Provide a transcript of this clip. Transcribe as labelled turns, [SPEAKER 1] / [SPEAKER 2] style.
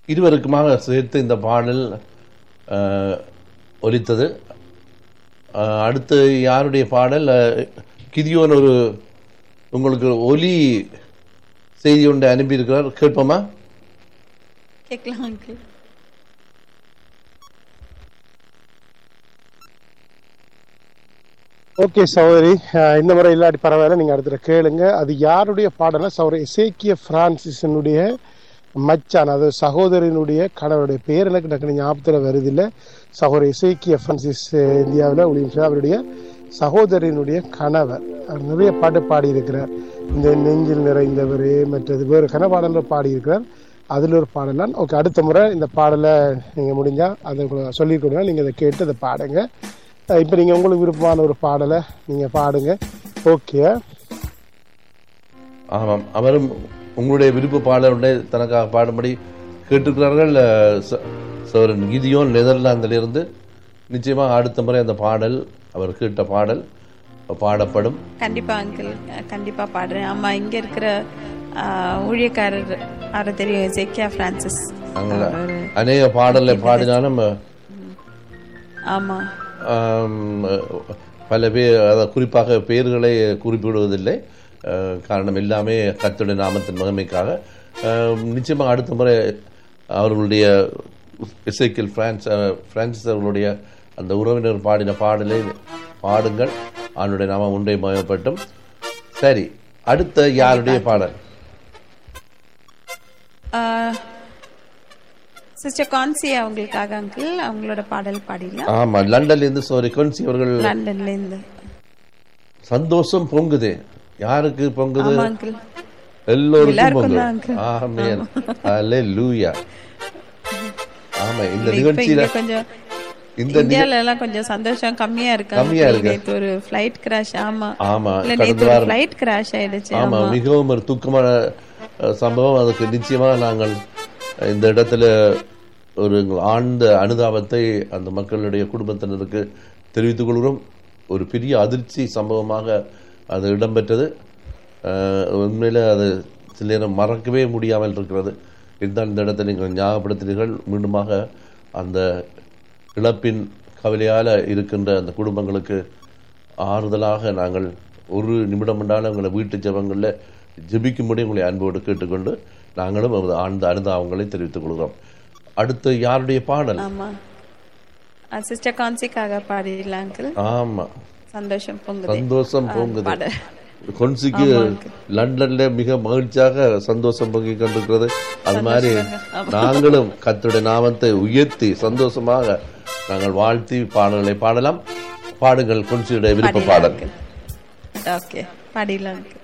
[SPEAKER 1] இருவருக்குமாக சேர்த்து இந்த பாடல் அஹ், ஒலித்தது அஹ், அடுத்து யாருடைய பாடல் அஹ், கிதியோன் ஒரு உங்களுக்கு ஒலி செய்தி ஒன்று அனுப்பியிருக்கிறார் கேட்போமா
[SPEAKER 2] கேட்கலாம் அங்கிள்
[SPEAKER 3] ஓகே சகோதரி அஹ் இந்த முறை இல்லாட்டி பரவாயில்ல நீங்க அடுத்த கேளுங்க அது யாருடைய பாடல்னா சகோதரி இசேக்கிய பிரான்சிஸனுடைய மச்சான் அதாவது சகோதரனுடைய கணவருடைய பேர் எனக்கு டக்குனு ஞாபகத்துல வருது இல்ல சகோதரி இசேக்கிய பிரான்சிஸ் அஹ் இந்தியாவில் ஒளியும் அவருடைய சகோதரனுடைய கணவர் அவர் நிறைய பாட்டு பாடி இருக்கிறார் இந்த நெஞ்சில் நிறைந்தவரே மற்றது வேறு கன பாடல்கள் பாடி இருக்கிறார் அதுல ஒரு பாடலாம் ஓகே அடுத்த முறை இந்த பாடலை நீங்க முடிஞ்சா அதை சொல்லி கொடுங்க நீங்க அதை கேட்டு அதை பாடுங்க அஹ் இப்ப நீங்க உங்களுக்கு விருப்பமான ஒரு பாடலை நீங்க பாடுங்க ஓகே
[SPEAKER 1] ஆமாம் அவரும் உங்களுடைய விருப்ப பாடலுடைய தனக்காக பாடும்படி கேட்டிருக்கிறார்கள் அஹ், ச- சோரன் கிதியோன் நெதர்லாந்திலிருந்து நிச்சயமாக அடுத்த முறை அந்த பாடல் அவர் கேட்ட பாடல் பாடப்படும்
[SPEAKER 2] கண்டிப்பா அங்கிள் கண்டிப்பா பாடுறேன் ஆமா இங்க இருக்கிற ஆ, ஊழியக்காரர் அவரை தெரியும் ஜெக்கியா பிரான்சிஸ்
[SPEAKER 1] நாங்கள்
[SPEAKER 2] அவரு
[SPEAKER 1] அநேக பாடலை பாடினாலும்
[SPEAKER 2] ஆமா
[SPEAKER 1] ஆம், பல பேர் அதாவது குறிப்பாக பெயர்களை குறிப்பிடுவதில்லை அஹ், காரணம் எல்லாமே கர்த்தருடைய நாமத்தின் மகிமைக்காக அஹ், நிச்சயமாக அடுத்த முறை அவர்களுடைய இசைக்கில் பிரான்ஸ் அஹ், பிரான்சிஸ் அவர்களுடைய அந்த உறவினர் பாடின பாடலை பாடுங்கள் அவனுடைய நாமம் உண்டை மயப்பட்டும் சரி அடுத்த யாருடைய பாடல்
[SPEAKER 2] சிஸ்டர் கான்சி அவங்களுக்காக அங்கிள் அவங்களோட பாடல் பாடிடலாம்
[SPEAKER 1] ஆமா லண்டன்ல இருந்து சோரி கொன்சி அவர்கள்
[SPEAKER 2] லண்டன்ல இருந்து
[SPEAKER 1] சந்தோஷம் பொங்குது யாருக்கு பொங்குது
[SPEAKER 2] ஆமா அங்கிள்
[SPEAKER 1] எல்லோருக்கும்
[SPEAKER 2] எல்லாருக்கும்
[SPEAKER 1] பொங்கல்
[SPEAKER 2] தான் uncle.
[SPEAKER 1] ஆமென் ஹalleluya ஆமா இந்த
[SPEAKER 2] இப்ப
[SPEAKER 1] நிகழ்ச்சியில
[SPEAKER 2] இங்க கொஞ்சம்
[SPEAKER 1] இந்த நிக-
[SPEAKER 2] இந்தியால எல்லாம் கொஞ்சம் சந்தோஷம் கம்மியா இருக்கு
[SPEAKER 1] கம்மியா
[SPEAKER 2] uncle.
[SPEAKER 1] இருக்கு.
[SPEAKER 2] நேத்து ஒரு ஃபிளைட் கிராஷ் ஆமா
[SPEAKER 1] ஆமா
[SPEAKER 2] இல்ல
[SPEAKER 1] கடந்த
[SPEAKER 2] நேத்து ஒரு
[SPEAKER 1] வாரம்
[SPEAKER 2] ஃபிளைட் கிராஷ் ஆயிடுச்சு
[SPEAKER 1] ஆமா
[SPEAKER 2] ஆமா
[SPEAKER 1] மிகவும் ஒரு துக்கமான அஹ், சம்பவம் அதுக்கு நிச்சயமாக நாங்கள் அஹ், இந்த இடத்துல ஒரு ஆழ்ந்த அனுதாபத்தை அந்த மக்களுடைய குடும்பத்தினருக்கு தெரிவித்துக் கொள்கிறோம் ஒரு பெரிய அதிர்ச்சி சம்பவமாக அது இடம்பெற்றது அஹ், உண்மையில அது சில நேரம் மறக்கவே முடியாமல் இருக்கிறது இருந்தால் இந்த இடத்தை நீங்கள் ஞாபகப்படுத்தினீர்கள் மீண்டுமாக அந்த இழப்பின் கவலையால் இருக்கின்ற அந்த குடும்பங்களுக்கு ஆறுதலாக நாங்கள் ஒரு நிமிடம் என்றாலும் எங்களை வீட்டு ஜெபங்களில் ஜெபிக்கும்படி உங்களை அன்போடு கேட்டுக்கொண்டு நாங்களும் நமது ஆழ்ந்த அனுதாபங்களை தெரிவித்துக் கொள்கிறோம் அடுத்து யாருடைய பாடல்
[SPEAKER 2] ஆமா சிஸ்டர் கான்சிக்காக பாடிடலாம் அங்கிள்
[SPEAKER 1] ஆமா
[SPEAKER 2] சந்தோஷம் பொங்குது
[SPEAKER 1] சந்தோஷம் பொங்குது
[SPEAKER 2] பாடல்
[SPEAKER 1] கொன்சிக்கு லண்டன்ல மிக மகிழ்ச்சியாக சந்தோஷம் பொங்கி கொண்டிருக்கிறது அது மாதிரி நாங்களும் கர்த்தருடைய நாமத்தை உயர்த்தி சந்தோஷமாக நாங்கள் வாழ்த்தி பாடல்களை பாடலாம் பாடுங்கள் கொன்சியுடைய விருப்ப பாடல்
[SPEAKER 2] ஓகே பாடிடலாம் uncle.